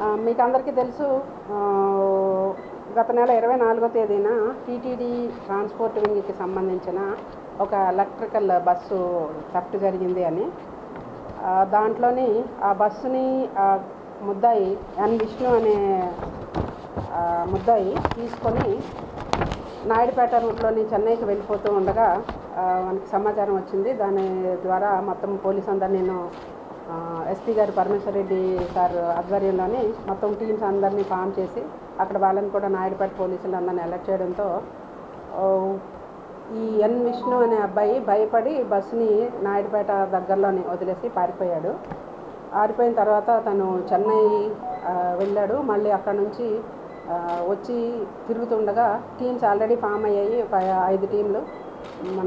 ఆ, మీకు అందరికీ తెలుసు ఆ, గత నెల ఇరవై నాలుగో తేదీన టీటీడీ ట్రాన్స్పోర్ట్ వింగ్కి సంబంధించిన ఒక ఎలక్ట్రికల్ బస్సు థెఫ్ట్ జరిగింది అని ఆ, దాంట్లోని ఆ బస్సుని ఆ ముద్దాయి ఎన్ విష్ణు అనే ఆ, ముద్దాయి తీసుకొని నాయుడుపేట రూట్లోని చెన్నైకి వెళ్ళిపోతూ ఉండగా ఆ, మనకి సమాచారం వచ్చింది దాని ద్వారా మొత్తం పోలీస్ అందరు నేను ఎస్పీ గారు పరమేశ్వర్ రెడ్డి సార్ ఆధ్వర్యంలోని మొత్తం టీమ్స్ అందరినీ ఫామ్ చేసి అక్కడ వాళ్ళని కూడా నాయుడుపేట పోలీసులు అందరిని అలర్ట్ చేయడంతో ఆ, ఈ ఎన్ విష్ణు అనే అబ్బాయి భయపడి బస్సుని నాయుడుపేట దగ్గరలోనే వదిలేసి పారిపోయాడు ఆరిపోయిన తర్వాత తను చెన్నై ఆ, వెళ్ళాడు మళ్ళీ అక్కడ నుంచి ఆ, వచ్చి తిరుగుతుండగా టీమ్స్ ఆల్రెడీ ఫామ్ అయ్యాయి ఒక ఐదు టీంలు మన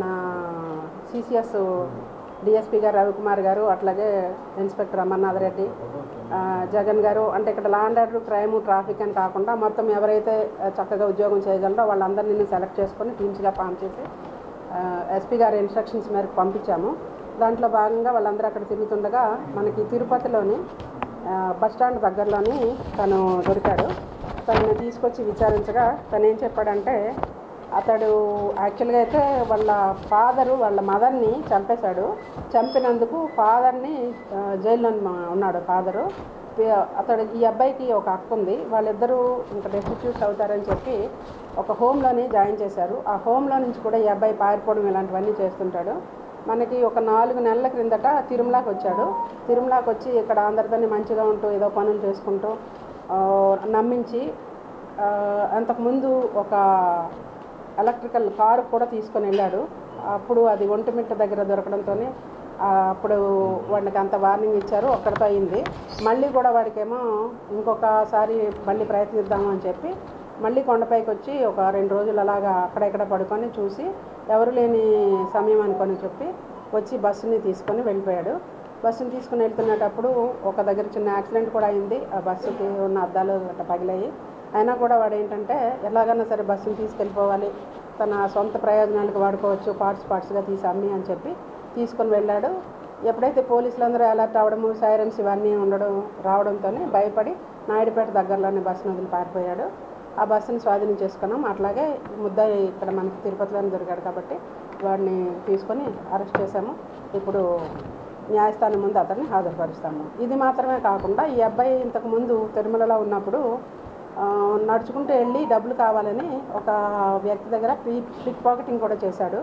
సిసిఎస్ డిఎస్పీ గారు రవికుమార్ గారు అట్లాగే ఇన్స్పెక్టర్ అమర్నాథ్ రెడ్డి ఆ, జగన్ గారు అంటే ఇక్కడ లాండ్ ఆర్డర్ క్రైమ్ ట్రాఫిక్ అని కాకుండా మొత్తం ఎవరైతే ఆ, చక్కగా ఉద్యోగం చేయగలరో వాళ్ళందరినీ సెలెక్ట్ చేసుకొని టీమ్స్గా ఫామ్ చేసి ఎస్పీ గారి ఇన్స్ట్రక్షన్స్ మేరకు పంపించాము దాంట్లో భాగంగా వాళ్ళందరూ అక్కడ తిరుగుతుండగా మనకి తిరుపతిలోని ఆ, బస్ స్టాండ్ దగ్గరలోని తను దొరికాడు తనని తీసుకొచ్చి విచారించగా తను ఏం చెప్పాడంటే అతడు యాక్చువల్గా అయితే వాళ్ళ ఫాదరు వాళ్ళ మదర్ని చంపేశాడు చంపినందుకు ఫాదర్ని ఆ, జైల్లో ఉన్న- ఉన్నాడు ఫాదరు పి- అతడు ఈ అబ్బాయికి ఒక అక్క ఉంది వాళ్ళిద్దరూ ఇంకా డెస్టిట్యూట్స్ అవుతారని చెప్పి ఒక హోమ్లోని జాయిన్ చేశారు ఆ హోమ్లో నుంచి కూడా ఈ అబ్బాయి పారిపోవడం ఇలాంటివన్నీ చేస్తుంటాడు మనకి ఒక నాలుగు నెలల క్రిందట తిరుమలకి వచ్చాడు తిరుమలకి వచ్చి ఇక్కడ అందరితోని మంచిగా ఉంటూ ఏదో పనులు చేసుకుంటూ ఆ, నమ్మించి ఆ, అంతకుముందు ఒక ఎలక్ట్రికల్ కారు కూడా తీసుకొని వెళ్ళాడు అప్పుడు అది ఒంటిమిట్ట దగ్గర దొరకడంతో అప్పుడు వాడికి అంత వార్నింగ్ ఇచ్చారు ఒక్కడితో అయింది మళ్ళీ కూడా వాడికేమో ఇంకొకసారి మళ్ళీ ప్రయత్నిద్దాము అని చెప్పి మళ్ళీ కొండపైకి వచ్చి ఒక రెండు రోజులు అలాగా అక్కడెక్కడ పడుకొని చూసి ఎవరు లేని సమయం అనుకొని చెప్పి వచ్చి బస్సుని తీసుకొని వెళ్ళిపోయాడు బస్సుని తీసుకుని వెళ్తున్నప్పుడు ఒక దగ్గర చిన్న యాక్సిడెంట్ కూడా అయింది ఆ బస్సుకి ఉన్న అద్దాలు అట్లా పగిలాయి అయినా కూడా వాడు ఏంటంటే ఎలాగైనా సరే బస్సుని తీసుకెళ్ళిపోవాలి తన సొంత ప్రయోజనాలకు వాడుకోవచ్చు పార్ట్స్ పార్ట్స్గా తీసి అమ్మి అని చెప్పి తీసుకొని వెళ్ళాడు ఎప్పుడైతే పోలీసులందరూ అలర్ట్ అవ్వడము సైరన్స్ ఇవన్నీ ఉండడం రావడంతో భయపడి నాయుడుపేట దగ్గరలోనే బస్సును వదిలి పారిపోయాడు ఆ బస్సుని స్వాధీనం చేసుకున్నాం అట్లాగే ముద్దాయి ఇక్కడ మనకి తిరుపతిలోనే దొరికాడు కాబట్టి వాడిని తీసుకొని అరెస్ట్ చేశాము ఇప్పుడు న్యాయస్థానం ముందు అతన్ని హాజరుపరుస్తాము ఇది మాత్రమే కాకుండా ఈ అబ్బాయి ఇంతకు ముందు తిరుమలలో ఉన్నప్పుడు ఆ, నడుచుకుంటూ వెళ్ళి డబ్బులు కావాలని ఒక వ్యక్తి దగ్గర పిక్ పిక్ పాకెటింగ్ కూడా చేశాడు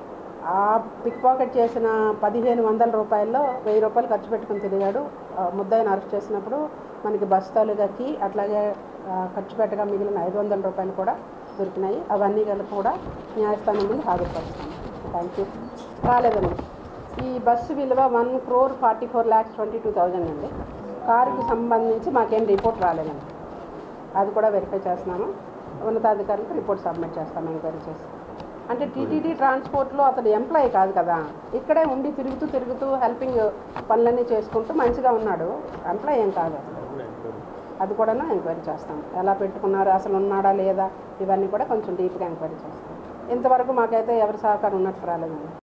ఆ పిక్ పాకెట్ చేసిన పదిహేను వందల రూపాయల్లో వెయ్యి రూపాయలు ఖర్చు పెట్టుకుని తిరిగాడు ఆ, ముద్దాయిని అరెస్ట్ చేసినప్పుడు మనకి బస్తాలుగాకి అట్లాగే ఆ, ఖర్చు పెట్టగా మిగిలిన ఐదు వందల రూపాయలు కూడా దొరికినాయి అవన్నీ కలిపి కూడా న్యాయస్థానం ముందు హాజరుపరుస్తాను థ్యాంక్ యూ రాలేదండి ఈ బస్సు విలువ one crore forty four lakhs twenty two thousand అండి కారుకి సంబంధించి మాకేం రిపోర్ట్ రాలేదండి అది కూడా వెరిఫై చేస్తున్నాము ఉన్నతాధికారులకు రిపోర్ట్ సబ్మిట్ చేస్తాము ఎంక్వైరీ చేసి అంటే టీటీడీ ట్రాన్స్పోర్ట్లో అతడు ఎంప్లాయీ కాదు కదా ఇక్కడే ఉండి తిరుగుతూ తిరుగుతూ హెల్పింగ్ పనులన్నీ చేసుకుంటూ మంచిగా ఉన్నాడు ఎంప్లాయీ ఏం కాదు అసలు అది కూడా ఎంక్వైరీ చేస్తాం ఎలా పెట్టుకున్నారు అసలు ఉన్నాడా లేదా ఇవన్నీ కూడా కొంచెం డీప్గా ఎంక్వైరీ చేస్తాం ఇంతవరకు మాకైతే ఎవరి సహకారం ఉన్నట్టు రాలేదండి